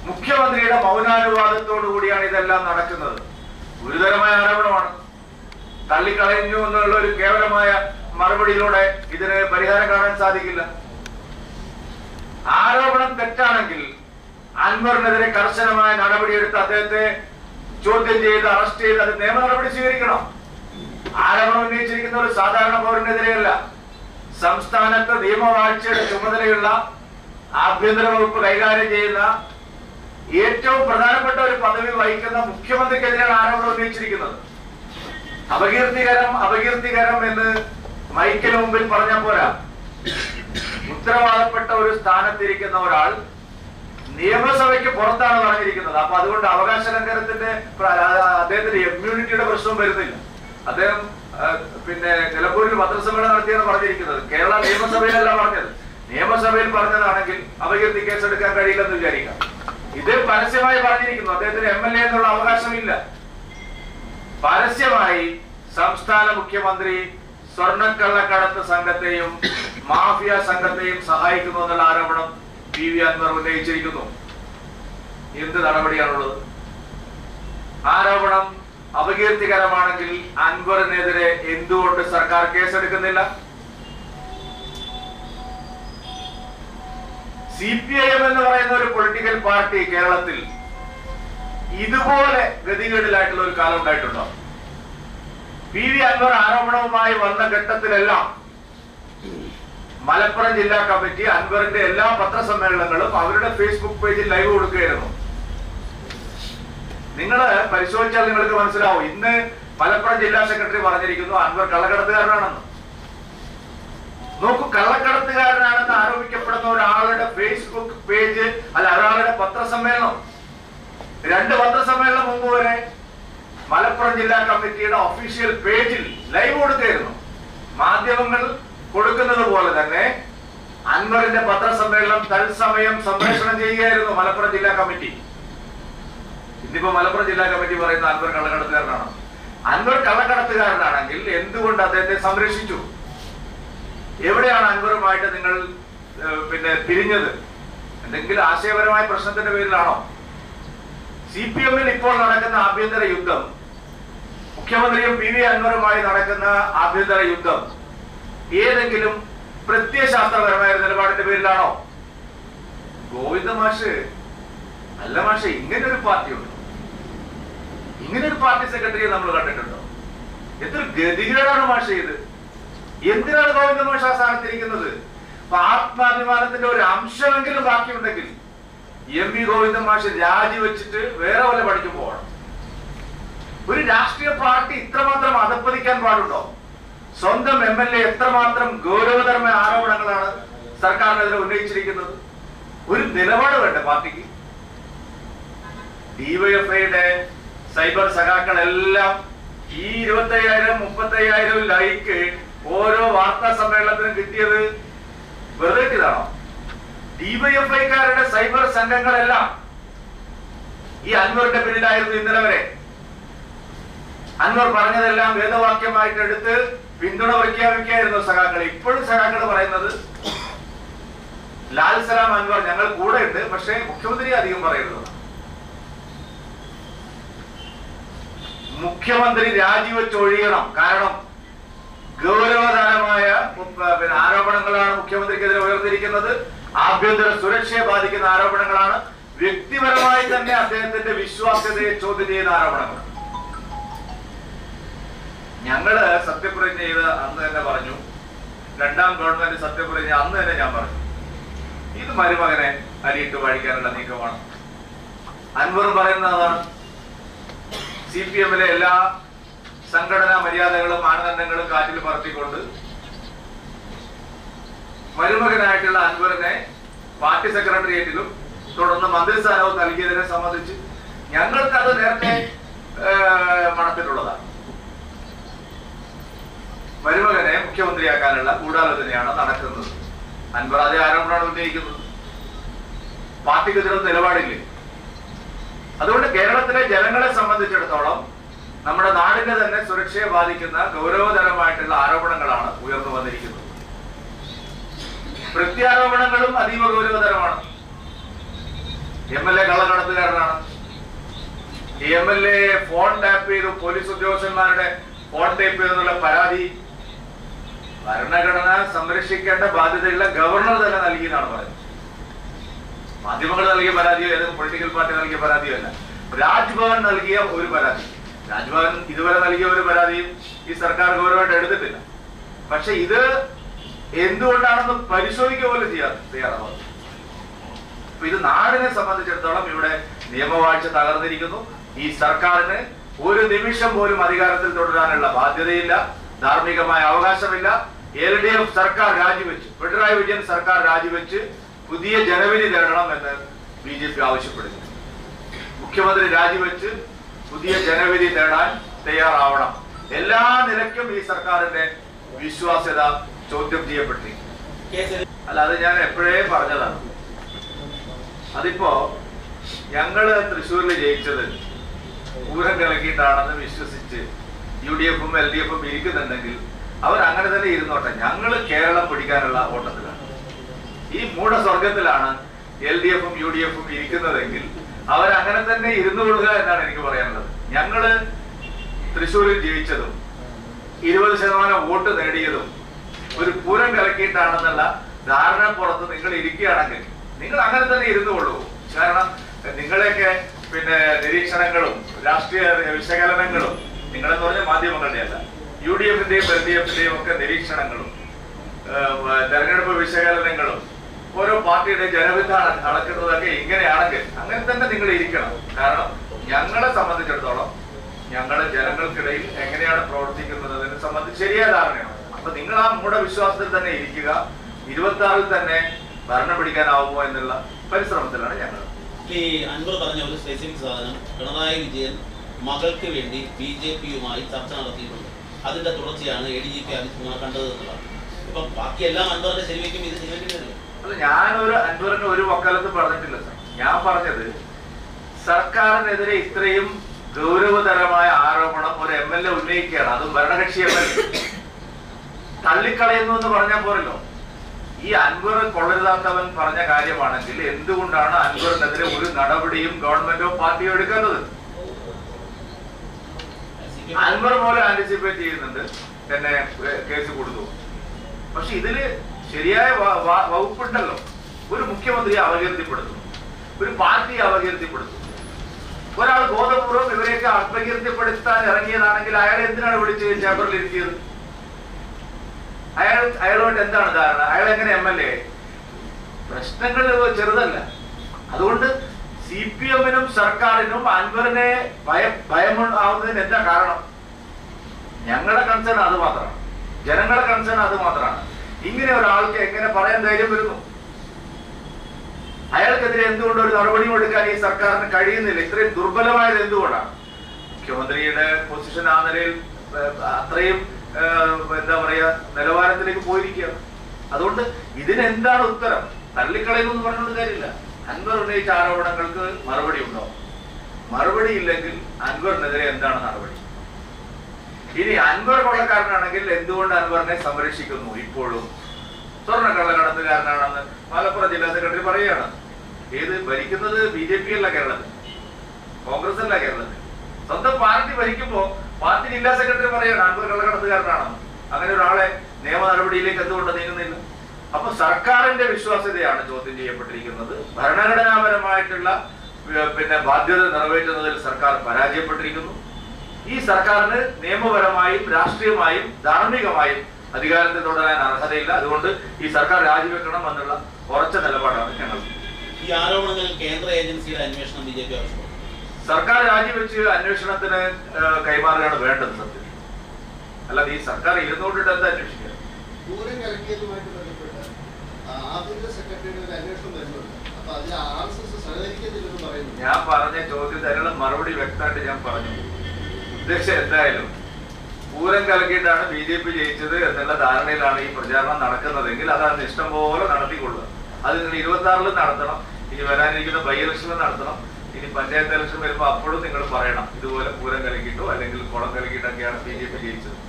മുഖ്യമന്ത്രിയുടെ മൗനാനുവാദത്തോടു കൂടിയാണ് ഇതെല്ലാം നടക്കുന്നത് ഗുരുതരമായ ആരോപണമാണ് തള്ളിക്കളഞ്ഞു എന്നുള്ള ഒരു കേവലമായ മറുപടിയിലൂടെ ഇതിന് പരിഹാരം കാണാൻ സാധിക്കില്ല ആരോപണം തെറ്റാണെങ്കിൽ അൻവറിനെതിരെ കർശനമായ നടപടിയെടുത്ത് അദ്ദേഹത്തെ ചോദ്യം ചെയ്ത് അറസ്റ്റ് ചെയ്ത് അത് നിയമ നടപടി സ്വീകരിക്കണം ആരോപണം ഉന്നയിച്ചിരിക്കുന്ന ഒരു സാധാരണ പൗരനെതിരെയല്ല സംസ്ഥാനത്ത് നിയമവാഴ്ചയുടെ ചുമതലയുള്ള ആഭ്യന്തര വകുപ്പ് കൈകാര്യം ചെയ്യുന്ന ഏറ്റവും പ്രധാനപ്പെട്ട ഒരു പദവി വഹിക്കുന്ന മുഖ്യമന്ത്രിക്കെതിരെയാണ് ആരോപണം ഉന്നയിച്ചിരിക്കുന്നത് അപകീർത്തികരം അപകീർത്തികരം എന്ന് മൈക്കിന് മുമ്പിൽ പറഞ്ഞ പോരാ ഉത്തരവാദപ്പെട്ട ഒരു സ്ഥാനത്തിരിക്കുന്ന ഒരാൾ നിയമസഭയ്ക്ക് പുറത്താണ് പറഞ്ഞിരിക്കുന്നത് അപ്പൊ അതുകൊണ്ട് അവകാശ ലംഘനത്തിന്റെ പ്ര- ആ- അദ്ദേഹത്തിന്റെ ഇമ്മ്യൂണിറ്റിയുടെ പ്രശ്നവും വരുന്നില്ല അദ്ദേഹം ആ, പിന്നെ നിലമ്പൂരിൽ പത്രസമ്മേളനം നടത്തിയാണ് പറഞ്ഞിരിക്കുന്നത് കേരള നിയമസഭയിലല്ല പറഞ്ഞത് നിയമസഭയിൽ പറഞ്ഞതാണെങ്കിൽ അപകീർത്തി കേസെടുക്കാൻ കഴിയില്ലെന്ന് വിചാരിക്കാം ഇത് പരസ്യമായി പറഞ്ഞിരിക്കുന്നു അദ്ദേഹത്തിന് എം എൽ എ എന്നുള്ള അവകാശമില്ല പരസ്യമായി സംസ്ഥാന മുഖ്യമന്ത്രി സ്വർണ്ണക്കള്ളക്കടത്ത് സംഘത്തെയും മാഫിയ സംഘത്തെയും സഹായിക്കുന്നു എന്നുള്ള ആരോപണം പി വി അൻവർ ഉന്നയിച്ചിരിക്കുന്നു എന്ത് നടപടിയാണുള്ളത് ആരോപണം അപകീർത്തികരമാണെങ്കിൽ അൻവറിനെതിരെ എന്തുകൊണ്ട് സർക്കാർ കേസെടുക്കുന്നില്ല സി പി ഐ എം എന്ന് പറയുന്ന ഒരു പൊളിറ്റിക്കൽ പാർട്ടി കേരളത്തിൽ ഇതുപോലെ ഗതികേടിലായിട്ടുള്ള ഒരു കാലം ഉണ്ടായിട്ടുണ്ടോ പി വി അൻവർ ആരോപണവുമായി വന്ന ഘട്ടത്തിലെല്ലാം മലപ്പുറം ജില്ലാ കമ്മിറ്റി അൻവറിന്റെ എല്ലാ പത്രസമ്മേളനങ്ങളും അവരുടെ ഫേസ്ബുക്ക് പേജിൽ ലൈവ് കൊടുക്കുകയായിരുന്നു നിങ്ങൾ പരിശോധിച്ചാൽ നിങ്ങൾക്ക് മനസ്സിലാവും ഇന്ന് മലപ്പുറം ജില്ലാ സെക്രട്ടറി പറഞ്ഞിരിക്കുന്നു അൻവർ കള്ളക്കടത്തുകാരനാണെന്ന് നോക്കൂ കള്ളക്കടത്തുകാരനാണെന്ന് ആരോപിക്കപ്പെടുന്ന ഒരാളുടെ ഫേസ്ബുക്ക് പേജ് അല്ല ഒരാളുടെ പത്രസമ്മേളനം രണ്ട് പത്രസമ്മേളനം മുമ്പ് വരെ മലപ്പുറം ജില്ലാ കമ്മിറ്റിയുടെ ഒഫീഷ്യൽ പേജിൽ ലൈവ് കൊടുക്കുകയായിരുന്നു മാധ്യമങ്ങൾ കൊടുക്കുന്നത് പോലെ തന്നെ അൻവറിന്റെ പത്രസമ്മേളനം തത്സമയം സംപ്രേഷണം ചെയ്യുകയായിരുന്നു മലപ്പുറം ജില്ലാ കമ്മിറ്റി ഇന്നിപ്പോ മലപ്പുറം ജില്ലാ കമ്മിറ്റി പറയുന്ന അൻവർ കള്ളക്കടത്തുകാരനാണ് അൻവർ കള്ളക്കടത്തുകാരനാണെങ്കിൽ എന്തുകൊണ്ട് അദ്ദേഹത്തെ സംരക്ഷിച്ചു എവിടെയാണ് അൻവറുമായിട്ട് നിങ്ങൾ ഏഹ്, പിന്നെ പിരിഞ്ഞത് എന്തെങ്കിലും ആശയപരമായ പ്രശ്നത്തിന്റെ പേരിലാണോ സി പി എമ്മിൽ ഇപ്പോൾ നടക്കുന്ന ആഭ്യന്തര യുദ്ധം മുഖ്യമന്ത്രിയും പി വി അൻവറുമായി നടക്കുന്ന ആഭ്യന്തര യുദ്ധം ഏതെങ്കിലും പ്രത്യയശാസ്ത്രപരമായ ഒരു നിലപാടിന്റെ പേരിലാണോ ഗോവിന്ദ മാഷ് അല്ല മാഷ് ഇങ്ങനെ ഒരു പാർട്ടി ഉണ്ട് ഇങ്ങനെ ഒരു പാർട്ടി സെക്രട്ടറിയെ നമ്മൾ കണ്ടിട്ടുണ്ടോ എത്ര ഗതികേടാണ് മാഷ് ഇത് എന്തിനാണ് ഗോവിന്ദ മാഷ് ആ സ്ഥാനത്തിരിക്കുന്നത് അപ്പൊ ആത്മാഭിമാനത്തിന്റെ ഒരു അംശമെങ്കിലും ബാക്കിയുണ്ടെങ്കിൽ എം വി ഗോവിന്ദൻ മാഷ് രാജിവെച്ചിട്ട് വേറെ വല്ല പഠിക്കും പോകണം ഒരു രാഷ്ട്രീയ പാർട്ടി ഇത്രമാത്രം അധപ്പതിക്കാൻ പാടുണ്ടോ സ്വന്തം എം എൽ എ എത്രമാത്രം ഗൗരവതരമായ ആരോപണങ്ങളാണ് സർക്കാരിനെതിരെ ഉന്നയിച്ചിരിക്കുന്നത് ഒരു നിലപാട് വേണ്ട പാർട്ടിക്ക് ഡിവൈഎഫ്ഐയുടെ സൈബർ സഖാക്കളെല്ലാം ഈ ഇരുപത്തയ്യായിരം മുപ്പത്തയ്യായിരം ലൈക്ക് ഓരോ വാർത്താ സമ്മേളനത്തിനും കിട്ടിയത് വെറുതെ കിട്ടിയതാണോ ഡിവൈഎഫ്ഐക്കാരുടെ സൈബർ സംഘങ്ങളെല്ലാം ഈ അൻവറിന്റെ പിന്നിലായിരുന്നു ഇന്നലെ വരെ അൻവർ പറഞ്ഞതെല്ലാം വേദവാക്യമായിട്ട് എടുത്ത് പിന്തുണ പ്രഖ്യാപിക്കുകയായിരുന്നു സഖാക്കൾ ഇപ്പോഴും സഖാക്കൾ പറയുന്നത് ലാൽ സലാം അൻവർ ഞങ്ങൾ കൂടെ ഉണ്ട് പക്ഷേ മുഖ്യമന്ത്രി അധികം പറയരുത് മുഖ്യമന്ത്രി രാജിവെച്ച് ഒഴിയണം കാരണം ഗൗരവതരമായ ഉം, പിന്നെ ആരോപണങ്ങളാണ് മുഖ്യമന്ത്രിക്കെതിരെ ഉയർന്നിരിക്കുന്നത് ആഭ്യന്തര സുരക്ഷയെ ബാധിക്കുന്ന ആരോപണങ്ങളാണ് വ്യക്തിപരമായി തന്നെ അദ്ദേഹത്തിന്റെ വിശ്വാസ്യതയെ ചോദ്യം ചെയ്യുന്ന ആരോപണങ്ങൾ ഞങ്ങള് സത്യപ്രതിജ്ഞ ചെയ്ത് അന്ന് തന്നെ പറഞ്ഞു രണ്ടാം ഗവൺമെന്റ് സത്യപ്രതിജ്ഞ അന്ന് തന്നെ ഞാൻ പറഞ്ഞു ഇത് മരുമകനെ അരിയിട്ട് വഴിക്കാനുള്ള നീക്കമാണ് അൻവർ പറയുന്നതാണ് സി പി എമ്മിലെ എല്ലാ സംഘടനാ മര്യാദകളും മാനദണ്ഡങ്ങളും കാറ്റിൽ പറത്തിക്കൊണ്ട് മരുമകനായിട്ടുള്ള അൻവറിനെ പാർട്ടി സെക്രട്ടേറിയറ്റിലും തുടർന്ന് മന്ത്രിസ്ഥാനവും നൽകിയതിനെ സംബന്ധിച്ച് ഞങ്ങൾക്ക് അത് നേരത്തെ ഏഹ്, മണത്തിലുള്ളതാണ് മരുമകനെ മുഖ്യമന്ത്രിയാക്കാനുള്ള ഗൂഢാലോചനയാണ് നടക്കുന്നത് അൻവർ അതേ ആരോപണമാണ് ഉന്നയിക്കുന്നത് പാർട്ടിക്കെതിരെ നിലപാടില്ലേ അതുകൊണ്ട് കേരളത്തിലെ ജനങ്ങളെ സംബന്ധിച്ചിടത്തോളം നമ്മുടെ നാടിന്റെ തന്നെ സുരക്ഷയെ ബാധിക്കുന്ന ഗൗരവതരമായിട്ടുള്ള ആരോപണങ്ങളാണ് ഉയർന്നു വന്നിരിക്കുന്നത് പ്രത്യാരോപണങ്ങളും അതീവ ഗൗരവതരമാണ് എം എൽ എ കള്ളക്കടത്തുകാരനാണ് M L A phone tap ചെയ്തു പോലീസ് ഉദ്യോഗസ്ഥന്മാരുടെ ഫോൺ ടേപ്പ് ചെയ്തെന്നുള്ള പരാതി ഭരണഘടന സംരക്ഷിക്കേണ്ട ബാധ്യതയുള്ള ഗവർണർ തന്നെ നൽകിയെന്നാണ് പറയുന്നത് മാധ്യമങ്ങൾ നൽകിയ പരാതിയോ ഏതെങ്കിലും പൊളിറ്റിക്കൽ പാർട്ടി നൽകിയ പരാതിയോ അല്ല രാജ്ഭവൻ നൽകിയ ഒരു പരാതി രാജ്ഭവൻ ഇതുവരെ നൽകിയ ഒരു പരാതിയും ഈ സർക്കാർ ഗൗരവമായിട്ട് എടുത്തിട്ടില്ല പക്ഷെ ഇത് എന്തുകൊണ്ടാണെന്ന് പരിശോധിക്കുക പോലും ചെയ്യാൻ തയ്യാറാവാതെ അപ്പൊ ഇത് നാടിനെ സംബന്ധിച്ചിടത്തോളം ഇവിടെ നിയമവാഴ്ച തകർന്നിരിക്കുന്നു ഈ സർക്കാരിന് ഒരു നിമിഷം പോലും അധികാരത്തിൽ തുടരാനുള്ള ബാധ്യതയില്ല ധാർമ്മികമായ അവകാശമില്ല എൽ ഡി എഫ് സർക്കാർ രാജിവെച്ച് പിണറായി വിജയൻ സർക്കാർ രാജിവെച്ച് പുതിയ ജനവിധി നേടണം എന്ന് ബി ജെ പി ആവശ്യപ്പെടുന്നു മുഖ്യമന്ത്രി രാജിവെച്ച് പുതിയ ജനവിധി നേടാൻ തയ്യാറാവണം എല്ലാ നിലയ്ക്കും ഈ സർക്കാരിന്റെ വിശ്വാസ്യത ചോദ്യം ചെയ്യപ്പെട്ടിരിക്കുന്നു കേസിൽ അല്ല അത് ഞാൻ എപ്പോഴേ പറഞ്ഞതാണ് അതിപ്പോ ഞങ്ങള് തൃശ്ശൂരിൽ ജയിച്ചത് പൂരം കലക്കിയിട്ടാണെന്ന് വിശ്വസിച്ച് യു ഡി എഫും എൽ ഡി എഫും ഇരിക്കുന്നുണ്ടെങ്കിൽ അവർ അങ്ങനെ തന്നെ ഇരുന്നോട്ടെ ഞങ്ങള് കേരളം പിടിക്കാനുള്ള ഓട്ടത്തിലാണ് ഈ മൂഢസ്വർഗത്തിലാണ് എൽ ഡി എഫും യു ഡി എഫും ഇരിക്കുന്നതെങ്കിൽ അവർ അങ്ങനെ തന്നെ ഇരുന്നു കൊള്ളുക എന്നാണ് എനിക്ക് പറയാനുള്ളത് ഞങ്ങള് തൃശ്ശൂരിൽ ജയിച്ചതും ഇരുപത് ശതമാനം വോട്ട് നേടിയതും ഒരു പൂരം കലക്കിയിട്ടാണെന്നുള്ള ധാരണ പുറത്ത് നിങ്ങൾ ഇരിക്കുകയാണെങ്കിൽ നിങ്ങൾ അങ്ങനെ തന്നെ ഇരുന്നു കൊള്ളൂ കാരണം നിങ്ങളെയൊക്കെ പിന്നെ നിരീക്ഷണങ്ങളും രാഷ്ട്രീയ വിശകലനങ്ങളും നിങ്ങളെന്ന് പറഞ്ഞ മാധ്യമങ്ങളുടെ അല്ല യു ഡി എഫിന്റെയും എൽ ഡി എഫിന്റെയും ഒക്കെ നിരീക്ഷണങ്ങളും ഏഹ്, തെരഞ്ഞെടുപ്പ് വിശകലനങ്ങളും ഓരോ പാർട്ടിയുടെ ജനവിധാനം അളക്കുന്നതൊക്കെ ഇങ്ങനെയാണെങ്കിൽ അങ്ങനെ തന്നെ നിങ്ങൾ ഇരിക്കണം കാരണം ഞങ്ങളെ സംബന്ധിച്ചിടത്തോളം ഞങ്ങള് ജനങ്ങൾക്കിടയിൽ എങ്ങനെയാണ് പ്രവർത്തിക്കുന്നതിനെ സംബന്ധിച്ച് ശരിയായ ധാരണയാണ് അപ്പൊ നിങ്ങൾ ആ മൂഢവിശ്വാസത്തിൽ തന്നെ ഇരിക്കുക ഇരുപത്തി ആറിൽ തന്നെ ഭരണം പിടിക്കാനാവുമോ എന്നുള്ള പരിശ്രമത്തിലാണ് ഞങ്ങൾ ഈ അൻവർ പറഞ്ഞ ഒരു സ്പെസിഫിക് സാധനം പിണറായി വിജയൻ മകൾക്ക് വേണ്ടി ബി ജെ പിയുമായി ചർച്ച നടത്തിയിട്ടുണ്ട് അതിന്റെ തുടർച്ചയാണ് A D G P Ajith Kumar കണ്ടത് എന്നുള്ളത് ഇപ്പം ബാക്കിയെല്ലാം അൻവറിന്റെ ശരിവയ്ക്കും ഇത് ശരിവയ്ക്കുന്നില്ല അല്ല ഞാനൊരു അൻവറിന് ഒരു വക്കാലത്ത് പറഞ്ഞിട്ടില്ല സാർ ഞാൻ പറഞ്ഞത് സർക്കാരിനെതിരെ ഇത്രയും ഗൗരവതരമായ ആരോപണം ഒരു എം എൽ എ ഉന്നയിക്കുകയാണ് അതും ഭരണകക്ഷി എം എൽ എ തള്ളിക്കളയുന്നു എന്ന് പറഞ്ഞാൽ പോരല്ലോ ഈ അൻവർ കൊള്ളരുതാത്തവൻ പറഞ്ഞ കാര്യമാണെങ്കിൽ എന്തുകൊണ്ടാണ് അൻവറിനെതിരെ ഒരു നടപടിയും ഗവൺമെന്റോ പാർട്ടിയോ എടുക്കാത്തത് അൻവർ പോലെ ആന്റിസിപ്പേറ്റ് ചെയ്യുന്നുണ്ട് തന്നെ ഏഹ്, കേസ് കൊടുത്തു പക്ഷെ ഇതില് ശരിയായ വ- വ- വകുപ്പുണ്ടല്ലോ ഒരു മുഖ്യമന്ത്രിയെ അപകീർത്തിപ്പെടുത്തുന്നു ഒരു പാർട്ടിയെ അപകീർത്തിപ്പെടുത്തുന്നു ഒരാൾ ബോധപൂർവ്വം ഇവരെയൊക്കെ അപകീർത്തിപ്പെടുത്താൻ ഇറങ്ങിയതാണെങ്കിൽ അയാളെ എന്തിനാണ് വിളിച്ച് ചേമ്പറിൽ ഇരുത്തിയത് അയാൾ അയാളുമായിട്ട് എന്താണ് ധാരണ അയാൾ എങ്ങനെ എം എൽ എ പ്രശ്നങ്ങൾ ചെറുതല്ല അതുകൊണ്ട് സി പി എമ്മിനും സർക്കാരിനും അൻവറിനെ ഭയം ഭയമാവുന്നതിന് എന്താ കാരണം ഞങ്ങളുടെ കൺസേൺ അത് മാത്രമാണ് ജനങ്ങളുടെ കൺസേൺ അത് മാത്രമാണ് ഇങ്ങനെ ഒരാൾക്ക് എങ്ങനെ പറയാൻ ധൈര്യം വരുന്നു അയാൾക്കെതിരെ എന്തുകൊണ്ട് ഒരു നടപടിയും എടുക്കാൻ ഈ സർക്കാരിന് കഴിയുന്നില്ല ഇത്രയും ദുർബലമായത് എന്തുകൊണ്ടാണ് മുഖ്യമന്ത്രിയുടെ പൊസിഷൻ ആ നിലയിൽ ഏഹ്, അത്രയും ഏഹ്, എന്താ പറയാ നിലവാരത്തിലേക്ക് പോയിരിക്കുകയാണ് അതുകൊണ്ട് ഇതിന് എന്താണ് ഉത്തരം തള്ളിക്കളയുന്നു എന്ന് പറഞ്ഞുകൊണ്ട് കാര്യമില്ല അൻവർ ഉന്നയിച്ച ആരോപണങ്ങൾക്ക് മറുപടി ഉണ്ടോ മറുപടി ഇല്ലെങ്കിൽ അൻവറിനെതിരെ എന്താണ് നടപടി ഇനി അൻവർ കൊള്ളക്കാരനാണെങ്കിൽ എന്തുകൊണ്ട് അൻവറിനെ സംരക്ഷിക്കുന്നു ഇപ്പോഴും സ്വർണ്ണ കള്ളക്കടത്തുകാരനാണെന്ന് മലപ്പുറം ജില്ലാ സെക്രട്ടറി പറയുകയാണ് ഏത് ഭരിക്കുന്നത് ബി ജെ പി അല്ല കേരളത്തിൽ കോൺഗ്രസ് അല്ല കേരളത്തിൽ സ്വന്തം പാർട്ടി ഭരിക്കുമ്പോ പാർട്ടി ജില്ലാ സെക്രട്ടറി പറയാണ് അൻവർ കള്ളക്കടത്തുകാരനാണെന്ന് അങ്ങനെ ഒരാളെ നിയമ നടപടിയിലേക്ക് എന്തുകൊണ്ട് നീങ്ങുന്നില്ല അപ്പൊ സർക്കാരിന്റെ വിശ്വാസ്യതയാണ് ചോദ്യം ചെയ്യപ്പെട്ടിരിക്കുന്നത് ഭരണഘടനാപരമായിട്ടുള്ള ഏഹ്, പിന്നെ ബാധ്യത നിറവേറ്റുന്നതിൽ സർക്കാർ പരാജയപ്പെട്ടിരിക്കുന്നു ഈ സർക്കാരിന് നിയമപരമായും രാഷ്ട്രീയമായും ധാർമ്മികമായും അധികാരത്തിൽ തുടരാൻ അർഹതയില്ല അതുകൊണ്ട് ഈ സർക്കാർ രാജിവെക്കണം എന്നുള്ള ഉറച്ച നിലപാടാണ് ഞങ്ങൾ ഈ ആരോപണങ്ങളിൽ കേന്ദ്ര ഏജൻസിയുടെ അന്വേഷണം ബി ജെ പി ആവശ്യപ്പെടുന്നു സർക്കാർ രാജിവെച്ച് അന്വേഷണത്തിന് ഏഹ്, കൈമാറുകയാണ് വേണ്ടത് സത്യം അല്ലാതെ ഈ സർക്കാർ ഇരുന്നുകൊണ്ടിട്ട് എന്താ അന്വേഷിക്കുക പൂരം കലക്കിയതുമായിട്ട് ബന്ധപ്പെട്ട് ആ, ആഭ്യന്തര സെക്രട്ടറിയുടെ ഒരു അന്വേഷണം വരുന്നുണ്ട് അപ്പൊ അതിൽ ആർ എസ് എസ് സഹകരിക്കുന്നില്ലെന്ന് പറയുന്നു ഞാൻ പറഞ്ഞ ചോദ്യത്തിനുള്ള മറുപടി വ്യക്തമായിട്ട് ഞാൻ പറഞ്ഞു ഉദ്ദേശം എന്തായാലും പൂരം കലക്കിയിട്ടാണ് ബി ജെ പി ജയിച്ചത് എന്നുള്ള ധാരണയിലാണ് ഈ പ്രചാരണം നടക്കുന്നതെങ്കിൽ അതാണ് ഇഷ്ടം പോലെ നടത്തിക്കൊള്ളുക അത് നിങ്ങൾ ഇരുപത്തി ആറിലും നടത്തണം ഇനി വരാനിരിക്കുന്ന ബൈ ഇലക്ഷനിലും നടത്തണം ഇനി പഞ്ചായത്ത് ഇലക്ഷൻ വരുമ്പോൾ അപ്പോഴും നിങ്ങൾ പറയണം ഇതുപോലെ പൂരം കലക്കിയിട്ടോ അല്ലെങ്കിൽ കുളം കലക്കിയിട്ടൊക്കെയാണ് ബി ജെ പി ജയിച്ചത്